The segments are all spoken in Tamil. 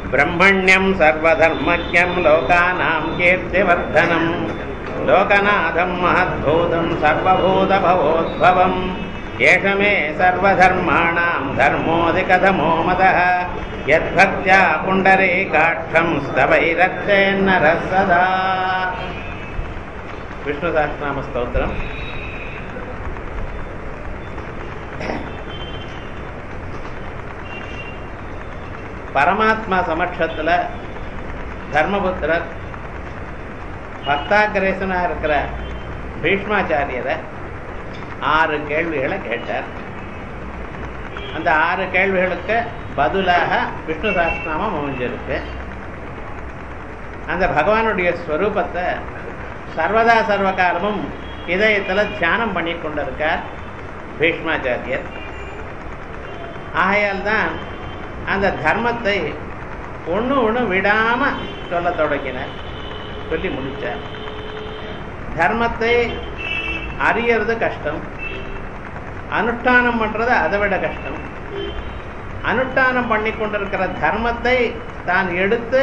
ब्रह्मण्यं सर्वधर्मज्ञं लोकानां कीर्तिवर्धनं लोकनाथं महद्भूतं सर्वभूतभवोद्भवम् एष मे सर्वधर्माणां धर्मोऽधिकधमो मतः यद्भक्त्या पुण्डरीकाक्षं स्तवैरक्षेन्नरः सदा विष्णुसहस्रनामस्तोत्रम् பரமாத்மா சமட்சத்தில் தர்மபுத்திரர் பக்தாகிரேசனாக இருக்கிற பீஷ்மாச்சாரியரை ஆறு கேள்விகளை கேட்டார் அந்த ஆறு கேள்விகளுக்கு பதிலாக விஷ்ணு சஹஸ்ரநாமம் அமைஞ்சிருக்கு அந்த பகவானுடைய ஸ்வரூபத்தை சர்வதா சர்வகாலமும் இதயத்தில் தியானம் பண்ணி கொண்டிருக்கார் பீஷ்மாச்சாரியர் ஆகையால் தான் அந்த தர்மத்தை ஒன்று ஒன்று விடாமல் சொல்ல தொடங்கினார் சொல்லி முடித்தார் தர்மத்தை அறியறது கஷ்டம் அனுஷ்டானம் பண்ணுறது அதை விட கஷ்டம் அனுஷ்டானம் பண்ணி கொண்டிருக்கிற தர்மத்தை தான் எடுத்து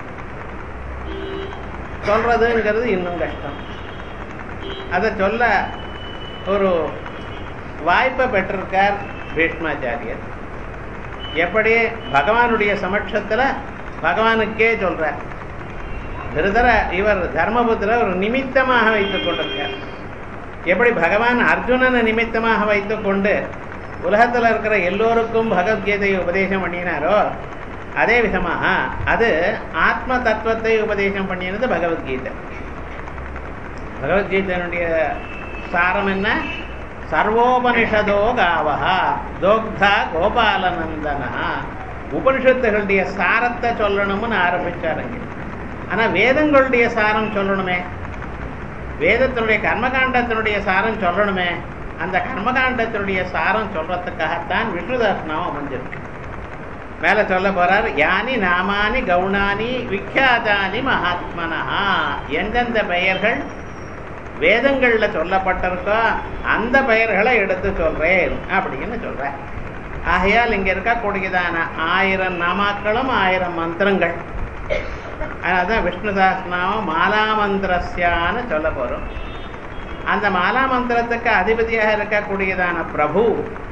சொல்றதுங்கிறது இன்னும் கஷ்டம் அதை சொல்ல ஒரு வாய்ப்பை பெற்றிருக்கார் பீஷ்மாச்சாரியர் எப்படி பகவானுடைய சமட்சத்தில் பகவானுக்கே சொல்றார் திருதர இவர் தர்மபுத்திர ஒரு நிமித்தமாக வைத்துக் கொண்டிருக்கார் எப்படி பகவான் அர்ஜுனனை நிமித்தமாக வைத்துக்கொண்டு உலகத்தில் இருக்கிற எல்லோருக்கும் பகவத்கீதையை உபதேசம் பண்ணினாரோ அதே விதமாக அது ஆத்ம தத்துவத்தை உபதேசம் பண்ணினது பகவத்கீதை பகவத்கீதையினுடைய சாரம் என்ன சர்வோபனிஷதோ காவகா தோக்தா கோபாலநந்தனா உபனிஷத்துகளுடைய சாரத்தை சொல்லணும்னு ஆரம்பிச்சாருங்க ஆனால் வேதங்களுடைய சாரம் சொல்லணுமே வேதத்தினுடைய கர்மகாண்டத்தினுடைய சாரம் சொல்லணுமே அந்த கர்மகாண்டத்தினுடைய சாரம் சொல்றதுக்காகத்தான் விஷ்ணுதாசனம் அமைஞ்சிருக்கு மேலே சொல்ல போறார் யானி நாமானி கவுனானி விக்யாதானி மகாத்மனா எந்தெந்த பெயர்கள் வேதங்கள்ல சொல்லப்பட்டிருக்கோ அந்த பெயர்களை எடுத்து சொல்றேன் அப்படின்னு சொல்றேன் ஆகையால் இங்க இருக்கக்கூடியதான ஆயிரம் நாமாக்களும் ஆயிரம் மந்திரங்கள் அதனால்தான் விஷ்ணு சாஸ்திரநாமம் மாலாமந்திரஸ்யான்னு சொல்ல போறோம் அந்த மாலா மந்திரத்துக்கு அதிபதியாக இருக்கக்கூடியதான பிரபு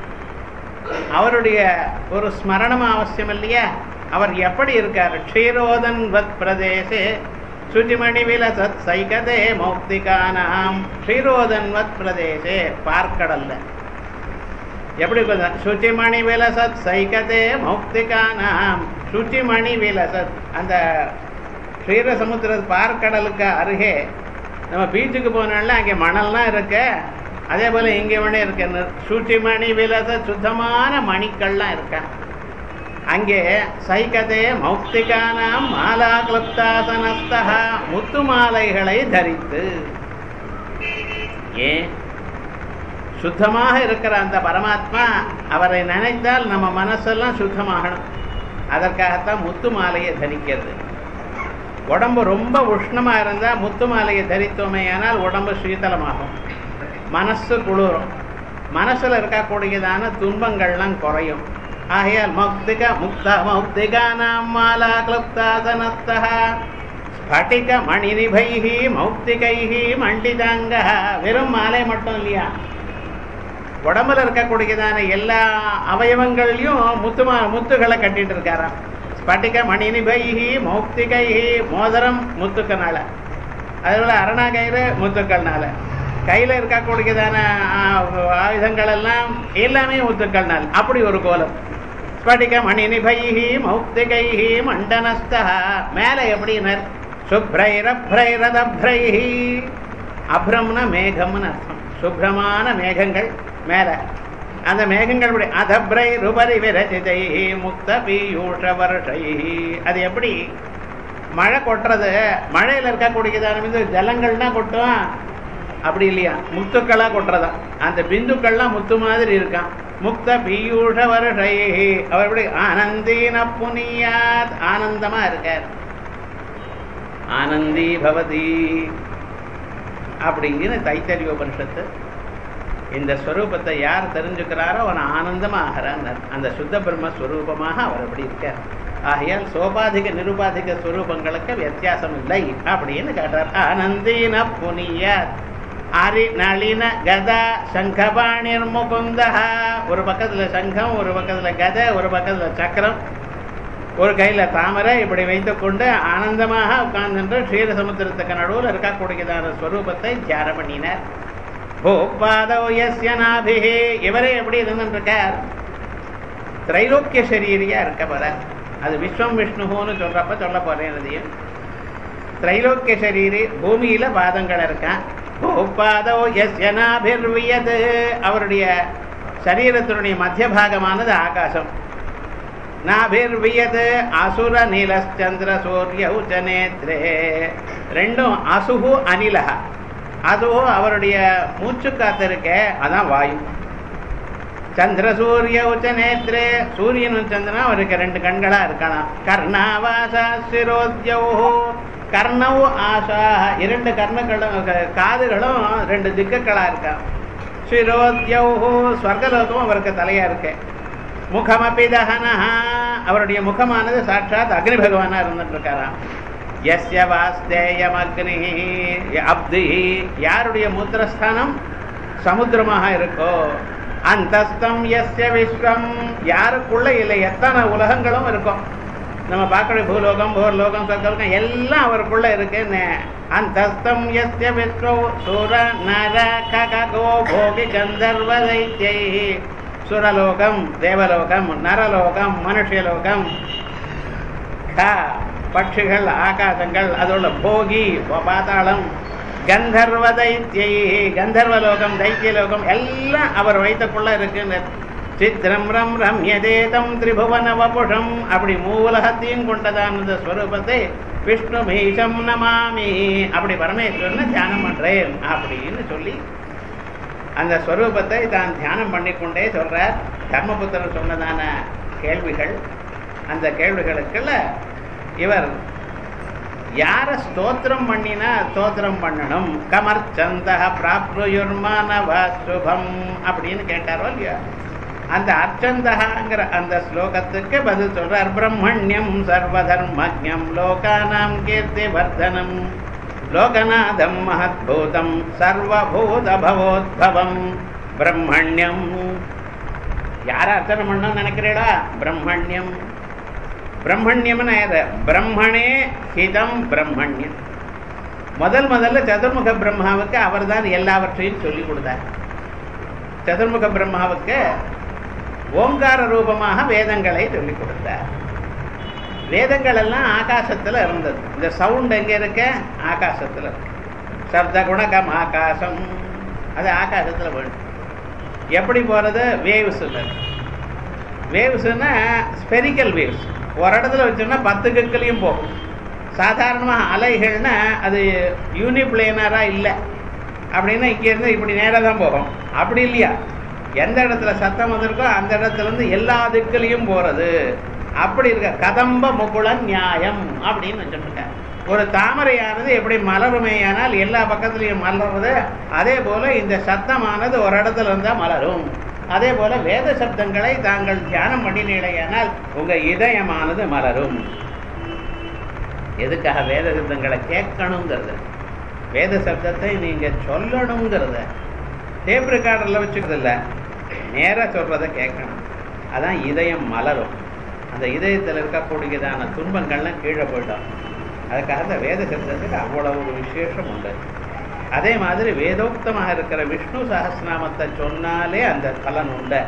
அவருடைய ஒரு ஸ்மரணம் அவசியம் இல்லையா அவர் எப்படி இருக்கார் க்ஷீரோதன் வத் பிரதேசே சுஜிமணி விலசத் சைகதே மௌக்திகானாம் க்ஷீரோதன்வத் பிரதேசே பார்க்கடல்ல எப்படி சுச்சிமணி விலசத் சைகதே மௌக்திகானாம் சுச்சிமணி விலசத் அந்த க்ஷீரசமுத்திர பார்க்கடலுக்கு அருகே நம்ம பீச்சுக்கு போனால அங்கே மணல்லாம் இருக்கு அதே போல இங்கே வேணே இருக்கு சுச்சிமணி விலச சுத்தமான மணிக்கள்லாம் இருக்கா அங்கே சைகதே மௌக்திகானாம் மாலா கிளப்தாசனஸ்தா முத்து மாலைகளை தரித்து ஏன் சுத்தமாக இருக்கிற அந்த பரமாத்மா அவரை நினைத்தால் நம்ம மனசெல்லாம் சுத்தமாகணும் அதற்காகத்தான் முத்து மாலையை தரிக்கிறது உடம்பு ரொம்ப உஷ்ணமா இருந்தா முத்து மாலையை தரித்தோமே ஆனால் உடம்பு சீதளமாகும் மனசு குளிரும் மனசுல இருக்கக்கூடியதான துன்பங்கள்லாம் குறையும் ஆகையால் மௌக்திக முக்த மௌக்திகானாம் மாலா கிளப்தாசனஸ்தா ஸ்பட்டிக மணிநிபைஹி மௌக்திகைஹி மண்டிதாங்க வெறும் மாலை மட்டும் இல்லையா உடம்புல இருக்கக்கூடியதான எல்லா அவயவங்கள்லையும் முத்துமா முத்துகளை கட்டிட்டு இருக்காராம் ஸ்பட்டிக மணிநிபைஹி மௌக்திகைஹி மோதிரம் முத்துக்கனால அதுபோல அரணாகயிறு முத்துக்கள்னால கையில் இருக்கக்கூடியதான ஆயுதங்கள் எல்லாம் எல்லாமே முத்துக்கள்னால் அப்படி ஒரு கோலம் ஸ்படிக மணிநிபைஹி மௌக்திகைஹி மண்டனஸ்தா மேலே எப்படினர் சுப்ரைரப்ரைரதப்ரைஹி அப்ரம்னா மேகம்னு அர்த்தம் சுப்ரமான மேகங்கள் மேலே அந்த மேகங்கள் எப்படி அதப்ரை ருபரி விரசிதை முக்த பீயூஷ வருஷை அது எப்படி மழை கொட்டுறது மழையில் இருக்கக்கூடியதான மீது ஜலங்கள்னா கொட்டும் அப்படி இல்லையா முத்துக்களா கொட்டுறதா அந்த பிந்துக்கள்லாம் முத்து மாதிரி இருக்கான் முக்த பீயூஷ வருஷை அவர் எப்படி ஆனந்தீன புனியாத் ஆனந்தமா இருக்கார் ஆனந்தி பவதி அப்படிங்கிற தைத்தரிய உபனிஷத்து இந்த ஸ்வரூபத்தை யார் தெரிஞ்சுக்கிறாரோ அவன் ஆனந்தமாகிறான் அந்த சுத்த பிரம்ம ஸ்வரூபமாக அவர் அப்படி இருக்கார் ஆகையால் சோபாதிக நிருபாதிக ஸ்வரூபங்களுக்கு வித்தியாசம் இல்லை அப்படின்னு கேட்டார் ஆனந்தீன புனிய அரி நளின கதா சங்கபாணிர் முகுந்தா ஒரு பக்கத்துல சங்கம் ஒரு பக்கத்துல கதை ஒரு பக்கத்துல சக்கரம் ஒரு கையில தாமரை இப்படி வைத்துக்கொண்டு ஆனந்தமாக உட்கார்ந்து க்ஷீரசமுத்திரத்துக்கு நடுவில் இருக்கக்கூடியதான ஸ்வரூபத்தை தியானம் பண்ணினார் பூபாதோ யஸ்ய நாபிஹி இவரே எப்படி இருந்துருக்கார் திரைலோக்கிய சரீரியா இருக்க போற அது விஸ்வம் விஷ்ணுன்னு சொல்றப்ப சொல்ல போறேன் அதையும் திரைலோக்கிய சரீரி பூமியில பாதங்கள் இருக்கான் பூபாதோ யஸ்ய நாபிர்வியது அவருடைய சரீரத்தினுடைய மத்திய பாகமானது ஆகாசம் நாபிர்வியது அசுர நீலச்சந்திர சூரிய உச்சநேத்ரே ரெண்டும் அசுகு அனிலக அதுவும் அவருடைய மூச்சு காத்து இருக்க அதான் வாயு சந்திர சூரிய உச்ச நேத்ரே சூரியனும் சந்திரனும் அவருக்கு ரெண்டு கண்களா இருக்கலாம் கர்ணாவாசா சிரோத்யோ கர்ணவு ஆசா இரண்டு கர்ணங்களும் க- காதுகளும் ரெண்டு திக்குகளா இருக்கா சிரோத்யோ ஸ்வர்கலோகம் அவருக்கு தலையா இருக்கு முகமபி தகனஹா அவருடைய முகமானது சாட்சாத் அக்னி பகவானா இருந்துட்டு இருக்காராம் எஸ்ய வாஸ்தேயம் அக்னி அப்தி யாருடைய மூத்திரஸ்தானம் சமுத்திரமாக இருக்கோ அந்தஸ்தம் எஸ்ய விஸ்வம் யாருக்குள்ள இல்லை எத்தனை உலகங்களும் இருக்கும் நம்ம பார்க்கக்கூடிய பூலோகம் பூர்லோகம் சொர்க்கலோகம் எல்லாம் அவருக்குள்ள இருக்குன்னு அந்தஸ்தம் எஸ்ய விஸ்வ சுர நர ககோ போகி கந்தர்வ தைத்யை சுரலோகம் தேவலோகம் நரலோகம் மனுஷலோகம் க பட்சிகள் ஆகாசங்கள் அதோட போகி பாதாளம் கந்தர்வ தைத்தியை கந்தர்வலோகம் தைத்தியலோகம் எல்லாம் அவர் வைத்தக்குள்ள இருக்குன்னு சித்திரம் ரம் ரம்யதேதம் திரிபுவன வபுஷம் அப்படி மூலகத்தையும் கொண்டதான இந்த ஸ்வரூபத்தை விஷ்ணு பீஷம் நமாமி அப்படி பரமேஸ்வரனை தியானம் பண்றேன் அப்படின்னு சொல்லி அந்த ஸ்வரூபத்தை தான் தியானம் பண்ணிக்கொண்டே சொல்றார் தர்மபுத்திரர் சொன்னதான கேள்விகள் அந்த கேள்விகளுக்குள்ள இவர் யார ஸ்தோத்திரம் பண்ணினா ஸ்தோத்திரம் பண்ணணும் கமர்ச்சந்த பிராப்னுயுர்மானவ சுபம் அப்படின்னு கேட்டாரோ இல்லையா அந்த அர்ச்சந்தகாங்கிற அந்த ஸ்லோகத்துக்கு பதில் சொல்றார் பிரம்மண்யம் சர்வதர்மஜம் லோகானாம் கீர்த்தி வர்தனம் லோகநாதம் மகத்பூதம் சர்வபூத பவோத்பவம் பிரம்மண்யம் யார அர்ச்சனை பண்ணணும்னு நினைக்கிறீடா பிரம்மண்யம் பிரம்மண்யம்னு யாரு பிரம்மணே ஹிதம் பிரம்மண்யம் முதல் முதல்ல சதுர்முக பிரம்மாவுக்கு அவர்தான் எல்லாவற்றையும் சொல்லி கொடுத்தார் சதுர்முக பிரம்மாவுக்கு ஓங்கார ரூபமாக வேதங்களை சொல்லி கொடுத்தார் வேதங்கள் எல்லாம் ஆகாசத்துல இருந்தது இந்த சவுண்ட் எங்க இருக்க ஆகாசத்துல இருக்கு சப்த குணகம் ஆகாசம் அது ஆகாசத்துல வேணும் எப்படி போறது வேவ்ஸ் வேவ்ஸ்னா ஸ்பெரிக்கல் வேவ்ஸ் ஒரு இடத்துல வச்சோம்னா பத்து கிற்களையும் போகும் சாதாரணமாக அலைகள்னா அது யூனிப்ளேனரா இல்லை அப்படின்னா இங்கேருந்து இப்படி நேராக தான் போகும் அப்படி இல்லையா எந்த இடத்துல சத்தம் வந்திருக்கோ அந்த இடத்துல இருந்து எல்லா திக்குலையும் போறது அப்படி இருக்க கதம்ப முகுள நியாயம் அப்படின்னு வச்சுருக்கேன் ஒரு தாமரையானது எப்படி மலருமேயானால் எல்லா பக்கத்துலையும் மலர்றது அதே போல இந்த சத்தமானது ஒரு இடத்துல இருந்தா மலரும் அதே போல வேத சப்தங்களை தாங்கள் தியானம் பண்ணினீடையானால் உங்க இதயமானது மலரும் எதுக்காக வேத சப்தங்களை கேட்கணுங்கிறது வேத சப்தத்தை நீங்க சொல்லணுங்கிறத டேப் ரெக்கார்டர்ல வச்சுக்கிறது இல்ல நேரா சொல்றத கேட்கணும் அதான் இதயம் மலரும் அந்த இதயத்தில் இருக்கக்கூடியதான துன்பங்கள்லாம் கீழே போயிட்டோம் அதுக்காக அந்த வேத சப்தத்துக்கு அவ்வளவு ஒரு விசேஷம் உண்டு அதே மாதிரி வேதோக்தமாக இருக்கிற விஷ்ணு சஹஸ்ரநாமத்தை சொன்னாலே அந்த பலன் உண்டு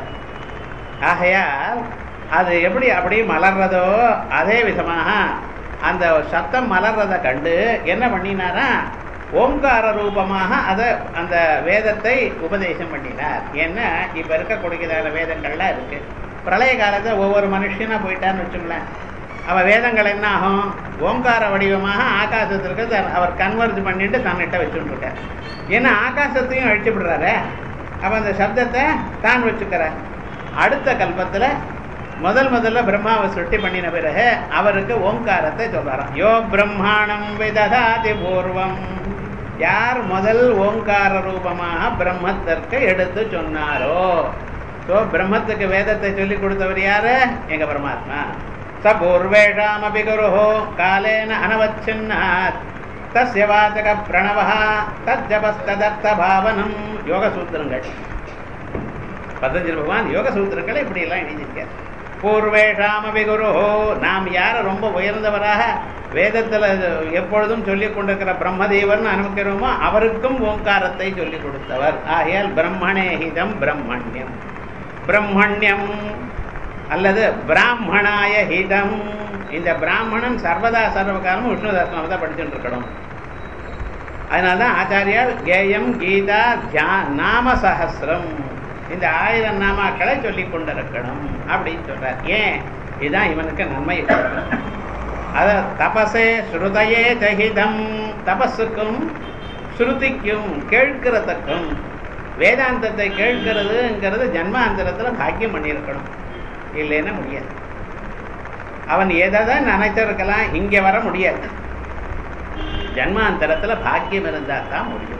ஆகையால் அது எப்படி அப்படியே மலர்றதோ அதே விதமாக அந்த சத்தம் மலர்றதை கண்டு என்ன பண்ணினாரா ஓங்கார ரூபமாக அதை அந்த வேதத்தை உபதேசம் பண்ணினார் ஏன்னா இப்போ இருக்கக்கூடியதான வேதங்கள்லாம் இருக்கு பிரளய காலத்தை ஒவ்வொரு மனுஷனா போயிட்டான்னு வச்சுங்களேன் அவன் வேதங்கள் என்ன ஆகும் ஓங்கார வடிவமாக ஆகாசத்திற்கு தன் அவர் கன்வெர்ட் பண்ணிட்டு தன்னிட்ட வச்சுட்டு இருக்கார் ஏன்னா ஆகாசத்தையும் அழிச்சு விடுறாரு அவன் அந்த சப்தத்தை தான் வச்சுக்கிறார் அடுத்த கல்பத்தில் முதல் முதல்ல பிரம்மாவை சுட்டி பண்ணின பிறகு அவருக்கு ஓங்காரத்தை சொல்றாராம் யோ பிரம்மாணம் விததாதி பூர்வம் யார் முதல் ஓங்கார ரூபமாக பிரம்மத்திற்கு எடுத்து சொன்னாரோ ஸோ பிரம்மத்துக்கு வேதத்தை சொல்லி கொடுத்தவர் யாரு எங்க பரமாத்மா ச பூர்வேஷாமபி குருः காலேன அனவச்சின்னாத் தஸ்ய வாச்சக பிரணவः தஜபஸ்ததர்த்த பாவனம் யோக சூத்திரங்கள் பதஞ்சலி பகவான் யோக சூத்திரங்களை இப்படி எல்லாம் எழுதியிருக்கார் பூர்வேஷாமபி குரு நாம் யார ரொம்ப உயர்ந்தவராக வேதத்துல எப்பொழுதும் சொல்லிக் கொண்டிருக்கிற பிரம்மதேவன் அனுமதிக்கிறோமோ அவருக்கும் ஓங்காரத்தை சொல்லிக் கொடுத்தவர் ஆகையால் பிரம்மணே ஹிதம் பிரம்மண்யம் பிரம்மண்யம் அல்லது பிராமணாய ஹிதம் இந்த பிராமணன் சர்வதா சர்வகாலமும் விஷ்ணு தர்சனம் தான் படிச்சுட்டு இருக்கணும் அதனால்தான் ஆச்சாரியார் கேயம் கீதா தியா நாம சஹசிரம் இந்த ஆயிரம் நாமாக்களை சொல்லி கொண்டிருக்கணும் அப்படின்னு சொல்றார் ஏன் இதுதான் இவனுக்கு நன்மை அத தபசே ஸ்ருதையே தகிதம் தபஸுக்கும் ஸ்ருதிக்கும் கேட்கிறதுக்கும் வேதாந்தத்தை கேட்கிறதுங்கிறது ஜன்மாந்தரத்தில் பாக்கியம் பண்ணியிருக்கணும் இல்லைன்னா முடியாது அவன் எதை தான் நினைச்சிருக்கலாம் இங்கே வர முடியாது ஜன்மாந்தரத்தில் பாக்கியம் இருந்தால் தான் முடியும்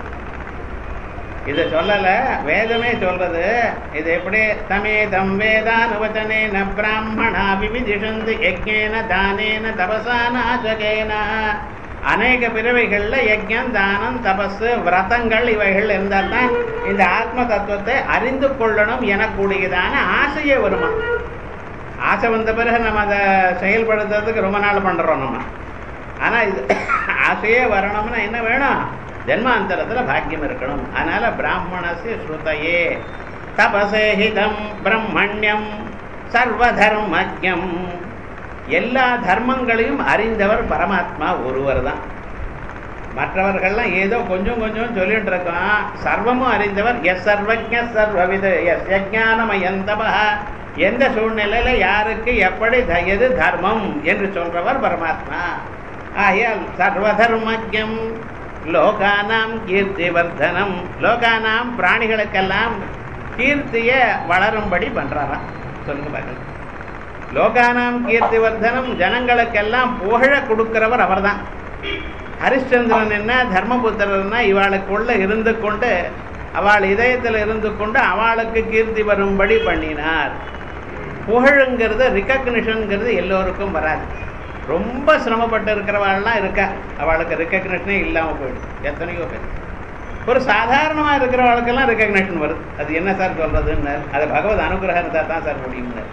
இதை சொல்லல வேதமே சொல்றது இது எப்படி தமேதம் வேதானுவச்சனேன பிராமணா விவிதிஷந்து யஜ்ஞேன தானேன தபசா நாசகேன அநேக பிறவைகள்ல யஜ்ஞம் தானம் தபஸ் விரதங்கள் இவைகள் இருந்தால் தான் இந்த ஆத்ம தத்துவத்தை அறிந்து கொள்ளணும் எனக்கூடியதான ஆசையே வருமா ஆசை வந்த பிறகு நம்ம அதை செயல்படுத்துறதுக்கு ரொம்ப நாள் பண்றோம் நம்ம ஆனா இது ஆசையே வரணும்னா என்ன வேணும் ஜென்மாந்தரத்தில் பாக்கியம் இருக்கணும் அதனால பிராமணசு ஸ்ருதையே தபசேஹிதம் பிரம்மண்யம் சர்வதர்மஜம் எல்லா தர்மங்களையும் அறிந்தவர் பரமாத்மா ஒருவர் தான் மற்றவர்கள்லாம் ஏதோ கொஞ்சம் கொஞ்சம் சொல்லிட்டு இருக்கோம் சர்வமும் அறிந்தவர் எஸ் சர்வஜ சர்வவித எஸ் யஜானமயந்தபா எந்த சூழ்நிலையில யாருக்கு எப்படி எது தர்மம் என்று சொல்றவர் பரமாத்மா ஆகையால் சர்வதர்மஜம் லோகானாம் கீர்த்தி வர்தனம் லோகானாம் பிராணிகளுக்கெல்லாம் கீர்த்திய வளரும்படி பண்றாராம் சொல்லுங்க பாருங்க லோகானாம் கீர்த்தி வர்தனம் ஜனங்களுக்கெல்லாம் புகழ கொடுக்கிறவர் அவர்தான் ஹரிಶ್ಚಂದ್ரன் என்ன தர்மபுத்திரன்னா இவாளுக்குள்ள இருந்து கொண்டு அவள் இதயத்தில் இருந்து கொண்டு அவளுக்கு கீர்த்தி வரும்படி பண்ணினார் புகழுங்கிறது ரிகக்னிஷன்ங்கிறது எல்லோருக்கும் வராது ரொம்ப சிரமப்பட்டு இருக்கிறவாள்லாம் இருக்கா அவளுக்கு ரெக்கக்னேஷனே இல்லாமல் போயிடும் எத்தனையோ பேர் ஒரு சாதாரணமாக இருக்கிறவளுக்கெல்லாம் ரெக்கக்னேஷன் வருது அது என்ன சார் சொல்றதுன்னு அது பகவத் அனுகிரகம் இருந்தால் தான் சார் முடியும்னு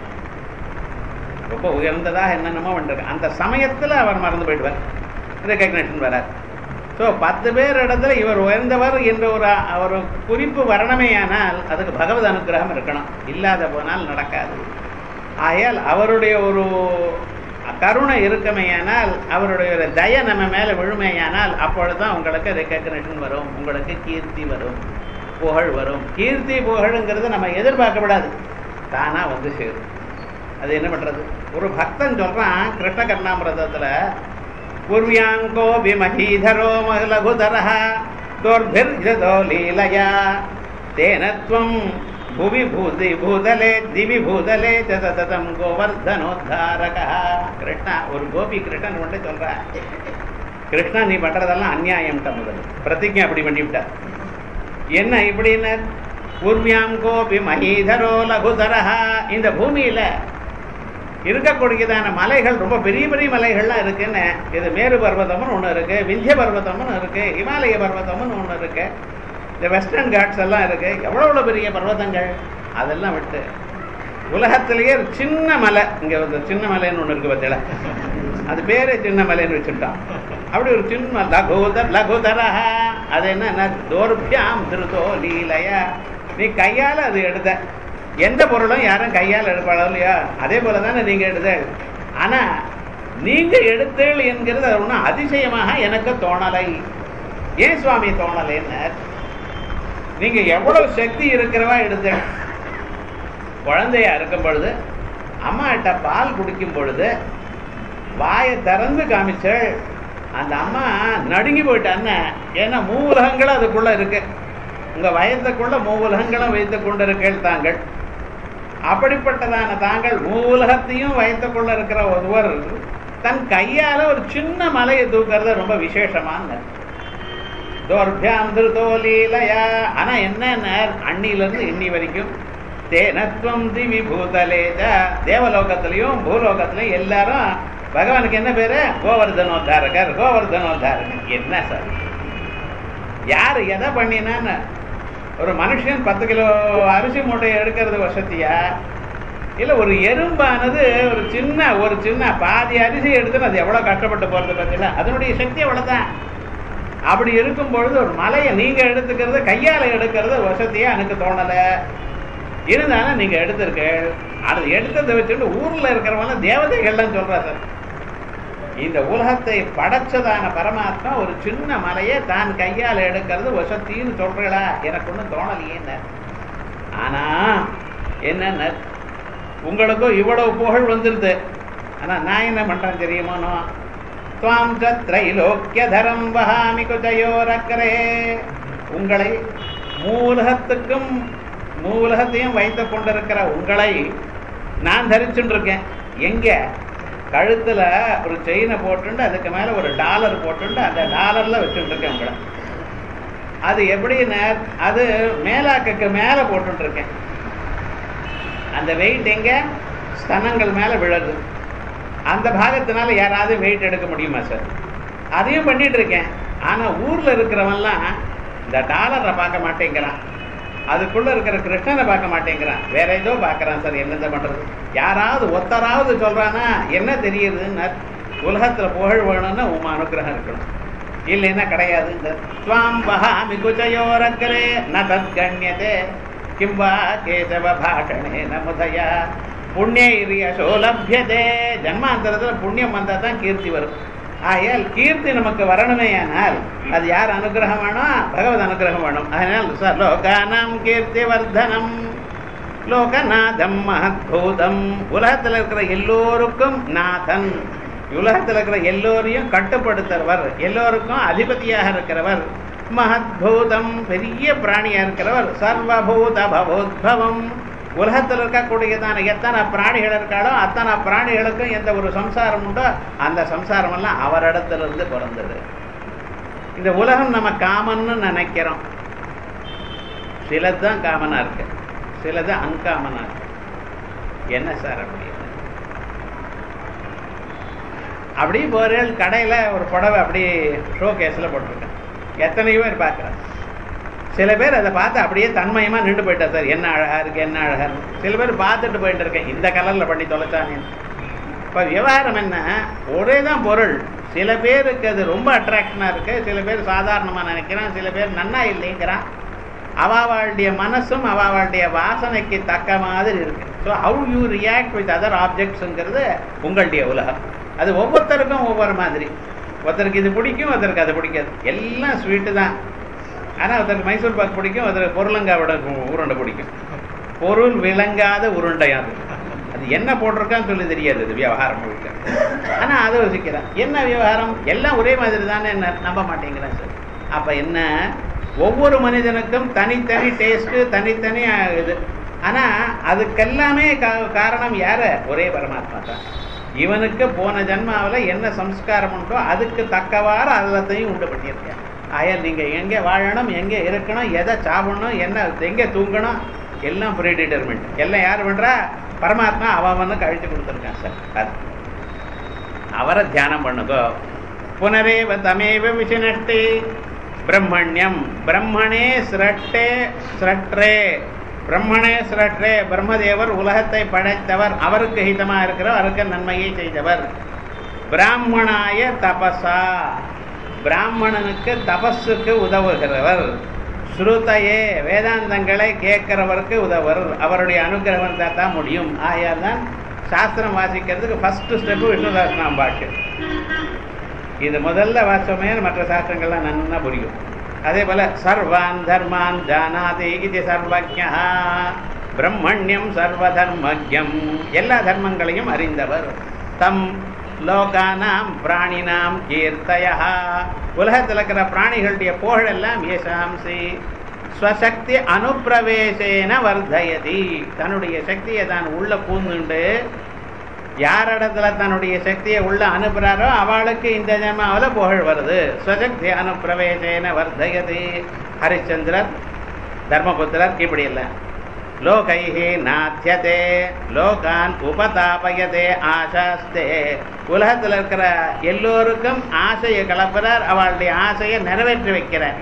ரொம்ப உயர்ந்ததாக என்னென்னமோ பண்ணிருக்கு அந்த சமயத்தில் அவர் மறந்து போயிடுவார் ரெக்கக்னேஷன் வராது ஸோ பத்து பேர் இடத்துல இவர் உயர்ந்தவர் என்ற ஒரு ஒரு குறிப்பு வரணுமேயானால் அதுக்கு பகவத் அனுகிரகம் இருக்கணும் இல்லாத போனால் நடக்காது ஆகையால் அவருடைய ஒரு கருணை இருக்குமேயானால் அவருடைய ஒரு தய நம்ம மேலே விழுமையானால் அப்பொழுதுதான் உங்களுக்கு ரெக்கக்னேஷன் வரும் உங்களுக்கு கீர்த்தி வரும் புகழ் வரும் கீர்த்தி புகழுங்கிறது நம்ம எதிர்பார்க்கப்படாது தானா வந்து சேரும் அது என்ன பண்றது ஒரு பக்தன் சொல்றான் கிருஷ்ண கர்ணாமிரதத்துல பூர்வியாங்கோ விமஹீதரோ லகுதரः தோர்பிர்ஜதோ லீலயா தேனத்வம் புவி பூதி பூதலே திவி பூதலே ச சததம் கோவர்தனோத்தாரக கிருஷ்ணா ஒரு கோபி கிருஷ்ணன் மட்டும் சொல்ற கிருஷ்ணா நீ பண்றதெல்லாம் அநியாயம்ட்ட முதல்ல பிரதிஜை அப்படி பண்ணிவிட்டார் என்ன இப்படின்னு பூர்வியாம் கோபி மஹீதரோ லகுதரஹா இந்த பூமியில இருக்கக்கூடியதான மலைகள் ரொம்ப பெரிய பெரிய மலைகள்லாம் இருக்குன்னு இது மேரு பர்வதம்னு ஒன்று இருக்கு விந்திய பர்வதம்னு இருக்கு இமாலய பர்வதம்னு ஒன்று இருக்கு இந்த வெஸ்டர்ன் காட்ஸ் எல்லாம் இருக்கு எவ்வளோ எவ்வளோ பெரிய பர்வதங்கள் அதெல்லாம் விட்டு உலகத்திலேயே ஒரு சின்ன மலை இங்கே வந்து சின்ன மலைன்னு ஒன்று இருக்கு பார்த்தீங்களா அது பேரே சின்ன மலைன்னு வச்சுட்டான் அப்படி ஒரு சின்ன லகுதர் லகுதரஹா அது என்ன தோர்பியாம் திருதோ லீலையா நீ கையால் அது எடுத்த எந்த பொருளும் யாரும் கையால் எடுப்பாளோ இல்லையா அதே போல தானே நீங்க எடுத்த ஆனா நீங்க எடுத்தேள் என்கிறது அது ஒன்றும் அதிசயமாக எனக்கு தோணலை ஏன் சுவாமி தோணலைன்னு நீங்க எவ்வளவு சக்தி இருக்கிறவா எடுத்தேள் குழந்தையா இருக்கும் பொழுது அம்மா கிட்ட பால் குடிக்கும் பொழுது வாயை திறந்து காமிச்சள் அந்த அம்மா நடுங்கி போயிட்டான்னு ஏன்னா மூவுலகங்களும் அதுக்குள்ள இருக்கு உங்க வயதுக்குள்ள மூவுலகங்களும் வைத்துக் கொண்டிருக்கீள் தாங்கள் அப்படிப்பட்டதான தாங்கள் மூவுலகத்தையும் வைத்துக்கொள்ள இருக்கிற ஒருவர் தன் கையால ஒரு சின்ன மலையை தூக்குறது ரொம்ப விசேஷமான தோர்பியாம் திருதோ லீலையா ஆனா என்ன அன்னில இருந்து இன்னி வரைக்கும் தேனத்வம் திவி பூதலேஜ தேவலோகத்திலையும் பூலோகத்திலையும் எல்லாரும் பகவானுக்கு என்ன பேரு கோவர்தனோத்தாரகர் கோவர்தனோத்தாரகர் என்ன சார் யாரு எதை பண்ணினான்னு ஒரு மனுஷன் பத்து கிலோ அரிசி மூட்டையை எடுக்கிறது வசதியா இல்ல ஒரு எறும்பானது ஒரு சின்ன ஒரு சின்ன பாதி அரிசி எடுத்து அது எவ்வளவு கஷ்டப்பட்டு போறது பார்த்தீங்களா அதனுடைய சக்தி அவ்வளவுதான் அப்படி இருக்கும் பொழுது ஒரு மலையை நீங்க எடுத்துக்கிறது கையால எடுக்கிறது வசதியா எனக்கு தோணல இருந்தாலும் நீங்க எடுத்திருக்க அது எடுத்ததை வச்சுட்டு ஊர்ல இருக்கிறவங்க தேவதைகள்லாம் சொல்றா சார் இந்த உலகத்தை படைச்சதான பரமாத்மா ஒரு சின்ன மலையை தான் கையால் எடுக்கிறது வசத்தின்னு சொல்றீங்களா எனக்கு ஒன்றும் தோணலையே ஆனா என்னென்ன உங்களுக்கும் இவ்வளவு புகழ் வந்துருது ஆனா நான் என்ன பண்றேன் தெரியுமானோ துவாம் திரைலோக்கியதரம் வகாமி குஜயோரக்கரே உங்களை மூலகத்துக்கும் மூலகத்தையும் வைத்துக் கொண்டிருக்கிற உங்களை நான் தரிச்சுட்டு இருக்கேன் எங்க கழுத்துல ஒரு செயினை போட்டுண்டு அதுக்கு மேல ஒரு டாலர் போட்டுண்டு அந்த டாலர்ல வச்சுட்டு இருக்கேன் உங்களை அது எப்படின்னு அது மேலாக்குக்கு மேல போட்டுட்டு இருக்கேன் அந்த வெயிட் எங்க ஸ்தனங்கள் மேல விழுது அந்த பாகத்தினால யாராவது வெயிட் எடுக்க முடியுமா சார் அதையும் பண்ணிட்டு இருக்கேன் ஆனா ஊர்ல இருக்கிறவன்லாம் இந்த டாலரை பார்க்க மாட்டேங்கிறான் அதுக்குள்ள இருக்கிற கிருஷ்ணனை பார்க்க மாட்டேங்கிறான் வேற ஏதோ பார்க்கறான் சார் என்னதான் பண்றது யாராவது ஒத்தராவது சொல்றானா என்ன தெரியுதுன்னு உலகத்துல புகழ் வேணும்னா உமா அனுகிரகம் இருக்கணும் இல்லைன்னா கிடையாது இந்த ஸ்வாம் வகாமி குஜயோரக்கரே ந தத்கண்யதே கிம்பா கேசவ பாஷணே நமுதயா புண்ணியசோ லபியதே ஜன்மாந்தரத்துல புண்ணியம் வந்தா தான் கீர்த்தி வரும் ஆகையால் கீர்த்தி நமக்கு வரணுமே ஆனால் அது யார் அனுகிரகம் வேணும் பகவத் அனுகிரகம் வேணும் அதனால் ச லோகானாம் கீர்த்தி வர்தனம் லோகநாதம் மகத்பூதம் உலகத்தில் இருக்கிற எல்லோருக்கும் நாதன் உலகத்தில் இருக்கிற எல்லோரையும் கட்டுப்படுத்துறவர் எல்லோருக்கும் அதிபதியாக இருக்கிறவர் மகத்பூதம் பெரிய பிராணியா இருக்கிறவர் சர்வபூத பவோத்பவம் உலகத்தில் இருக்கக்கூடியதான எத்தனை பிராணிகள் இருக்காளோ அத்தனை பிராணிகளுக்கும் எந்த ஒரு சம்சாரம் உண்டோ அந்த சம்சாரம் எல்லாம் அவரிடத்துல இருந்து பிறந்தது இந்த உலகம் நம்ம காமன்னு நினைக்கிறோம் சிலதுதான் காமனா இருக்கு சிலது அன்காமனா இருக்கு என்ன சார் அப்படி அப்படி போறேன் கடையில ஒரு புடவை அப்படி ஷோ கேஸ்ல போட்டிருக்கேன் எத்தனையோ பேர் பார்க்குறேன் சில பேர் அதை பார்த்து அப்படியே தன்மயமா நின்று போயிட்டா சார் என்ன அழகா இருக்கு என்ன அழகா இருக்கு சில பேர் பார்த்துட்டு போயிட்டு இருக்கேன் இந்த கலர்ல பண்ணி தொலைச்சானே இப்ப விவகாரம் என்ன ஒரே தான் பொருள் சில பேருக்கு அது ரொம்ப அட்ராக்ஷனா இருக்கு சில பேர் சாதாரணமா நினைக்கிறான் சில பேர் நன்னா இல்லைங்கிறான் அவாவாளுடைய மனசும் அவாவாளுடைய வாசனைக்கு தக்க மாதிரி இருக்கு so how you react with other ஆப்ஜெக்ட்ஸுங்கிறது உங்களுடைய உலகம் அது ஒவ்வொருத்தருக்கும் ஒவ்வொரு மாதிரி ஒருத்தருக்கு இது பிடிக்கும் ஒருத்தருக்கு அது பிடிக்காது எல்லாம் ஸ்வீட்டு தான் ஆனால் ஒருத்தருக்கு மைசூர் பாக் பிடிக்கும் ஒருத்தருக்கு பொருளங்காவோட உருண்டை பிடிக்கும் பொருள் விளங்காத உருண்டை அது அது என்ன போட்டிருக்கான்னு சொல்லி தெரியாது அது விவகாரம் முழுக்க ஆனால் அதை யோசிக்கிறேன் என்ன விவகாரம் எல்லாம் ஒரே மாதிரி தானே நம்ப மாட்டேங்கிறேன் சார் அப்போ என்ன ஒவ்வொரு மனிதனுக்கும் தனித்தனி டேஸ்ட்டு தனித்தனி இது ஆனால் அதுக்கெல்லாமே காரணம் யாரு ஒரே பரமாத்மா தான் இவனுக்கு போன ஜன்மாவில் என்ன சம்ஸ்காரம் உண்டோ அதுக்கு தக்கவாறு எல்லாத்தையும் உண்டு பண்ணியிருக்கேன் ஆயால் நீங்கள் எங்கே வாழணும் எங்கே இருக்கணும் எதை சாப்பிடணும் என்ன எங்கே தூங்கணும் எல்லாம் ப்ரீ டிட்டர்மெண்ட் எல்லாம் யார் பண்ணுறா பரமாத்மா அவனுக்கு அழித்து கொடுத்துருக்கான் சார் அது அவரை தியானம் பண்ணுகோ புனரேவ தமேவ விசினஷ்டி பிரம்மண்யம் பிரம்மணே சிரட்டே சிரட்ரே பிரம்மணே சிரட்ரே பிரம்மதேவர் உலகத்தை படைத்தவர் அவருக்கு ஹிதமா இருக்கிறவர் அவருக்கு நன்மையை செய்தவர் பிராமணாய தபசா பிராமணனுக்கு தபஸுக்கு உதவுகிறவர் ஸ்ருதையே வேதாந்தங்களை கேட்கிறவருக்கு உதவர் அவருடைய அனுகிரகம் தான் முடியும் ஆயால் தான் சாஸ்திரம் வாசிக்கிறதுக்கு ஃபர்ஸ்ட் ஸ்டெப்பு விஷ்ணுதாசனாம் பாட்டு இது முதல்ல வாசமே மற்ற சாஸ்திரங்கள்லாம் நன்னா புரியும் அதே போல சர்வான் தர்மான் ஜானாதி இது சர்வஜா பிரம்மண்யம் சர்வதர்மஜம் எல்லா தர்மங்களையும் அறிந்தவர் தம் லோகானாம் பிராணினாம் கீர்த்தயா உலகத்தில் இருக்கிற பிராணிகளுடைய புகழெல்லாம் ஏசாம்சி ஸ்வசக்தி அனுப்பிரவேசேன வர்தயதி தன்னுடைய சக்தியை தான் உள்ள பூந்துண்டு யாரிடத்துல தன்னுடைய சக்தியை உள்ள அனுப்புறாரோ அவளுக்கு இந்த ஜென்மாவில் புகழ் வருது ஸ்வசக்தி அனுப்பிரவேசேன வர்தயதி ஹரிச்சந்திரர் தர்மபுத்திரர் இப்படி இல்லை லோகைः நாத்தியதே லோகான் உபதாபயதே ஆசாஸ்தே உலகத்தில் இருக்கிற எல்லோருக்கும் ஆசையை கலப்புறார் அவளுடைய ஆசையை நிறைவேற்றி வைக்கிறார்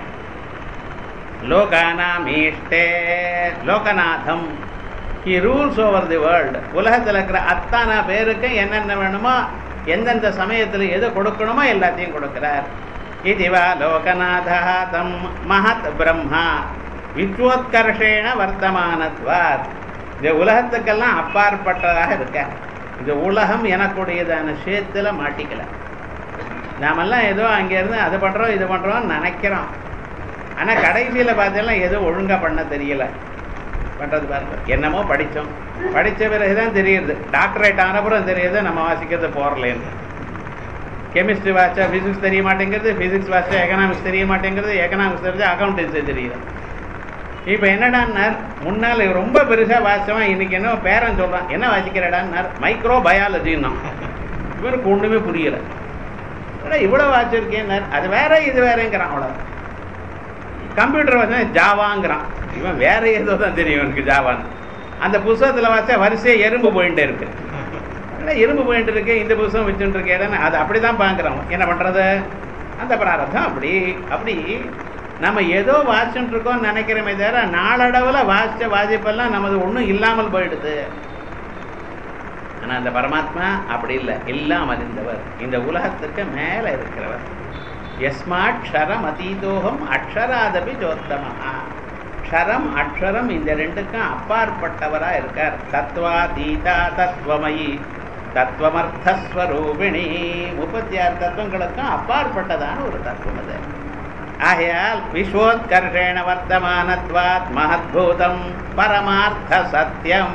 லோகானாம் ஈஷ்டே லோகநாதம் he rules over the world உலகத்தில் இருக்கிற அத்தனை பேருக்கு என்னென்ன வேணுமோ எந்தெந்த சமயத்தில் எது கொடுக்கணுமோ எல்லாத்தையும் கொடுக்கிறார் இதுவா லோகநாதா தம் மகத் பிரம்மா வித்வோத்கர்ஷேண வர்த்தமானத்வார் இந்த உலகத்துக்கெல்லாம் அப்பாற்பட்டதாக இருக்க இந்த உலகம் எனக்குடையதான சேத்துல மாட்டிக்கல நாமெல்லாம் ஏதோ அங்கேருந்து அது பண்ணுறோம் இது பண்ணுறோம்னு நினைக்கிறோம் ஆனால் கடைசியில் பார்த்தீங்கன்னா எதுவும் ஒழுங்காக பண்ண தெரியல பண்ணுறது பாருங்க என்னமோ படித்தோம் படித்த பிறகு தான் தெரியுது டாக்டரேட் ஆனப்புறம் தெரியுது நம்ம வாசிக்கிறது போகிறலேன்னு கெமிஸ்ட்ரி வாசிச்சா ஃபிசிக்ஸ் தெரிய மாட்டேங்கிறது ஃபிசிக்ஸ் வாசிச்சா எக்கனாமிக்ஸ் தெரிய மாட்டேங்கிறது எக்கனாமிக்ஸ் தெரிஞ்சா அக்கௌண்டன்சி தெரியல இப்போ என்னடான்னார் முன்னால் ரொம்ப பெருசாக வாசிச்சவன் இன்னைக்கு என்ன பேரன் சொல்கிறான் என்ன வாசிக்கிறடான்னார் மைக்ரோ பயாலஜின்னா இவருக்கு ஒன்றுமே புரியலை இவ்வளோ வாசிச்சிருக்கேன்னார் அது வேற இது வேறங்கிறான் அவ்வளோ கம்ப்யூட்டர் வந்து ஜாவாங்கிறான் இவன் வேற ஏதோ தான் தெரியும் எனக்கு ஜாவான்னு அந்த புஸ்தகத்தில் வாசிச்சா வரிசையாக எறும்பு போயிட்டே இருக்கு எறும்பு போயிட்டு இருக்கு இந்த புஸ்தகம் வச்சுட்டு இருக்கேன்னு அது அப்படி தான் பார்க்குறோம் என்ன பண்ணுறது அந்த பிராரத்தம் அப்படி அப்படி நம்ம ஏதோ வாசிச்சுட்டு இருக்கோம்னு நினைக்கிறோமே தவிர நாளடைவில் வாசித்த வாசிப்பெல்லாம் நமது ஒன்றும் இல்லாமல் போயிடுது ஆனால் அந்த பரமாத்மா அப்படி இல்லை எல்லாம் அறிந்தவர் இந்த உலகத்துக்கு மேலே இருக்கிறவர் எஸ்மாட் க்ஷரம் அதீதோகம் அக்ஷராதபி ஜோத்தமஹா க்ஷரம் அக்ஷரம் இந்த ரெண்டுக்கும் அப்பாற்பட்டவராக இருக்கார் தத்வா தீதா தத்வமயி தத்துவமர்த்தஸ்வரூபிணி முப்பத்தி ஆறு தத்துவங்களுக்கும் அப்பாற்பட்டதான ஒரு தத்துவம் அது ஆகையால் விஸ்வோத்கர்ஷேண வர்த்தமானத்வாத் மகத்பூதம் பரமார்த்த சத்தியம்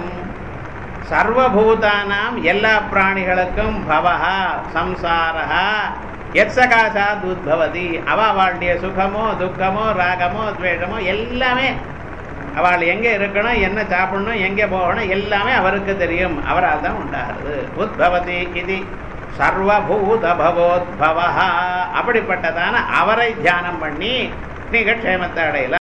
சர்வபூதானாம் எல்லா பிராணிகளுக்கும் பவஹா சம்சாரா எத்சகாசாத் உத்பவதி அவளுடைய சுகமோ துக்கமோ ராகமோ துவேஷமோ எல்லாமே அவள் எங்கே இருக்கணும் என்ன சாப்பிடணும் எங்கே போகணும் எல்லாமே அவருக்கு தெரியும் அவரால் தான் உண்டாகிறது உத்பவதி இது சர்வபூத பவோத்பவா அப்படிப்பட்டதான அவரை தியானம் பண்ணி நீங்கள் க்ஷேமத்தை அடையலாம்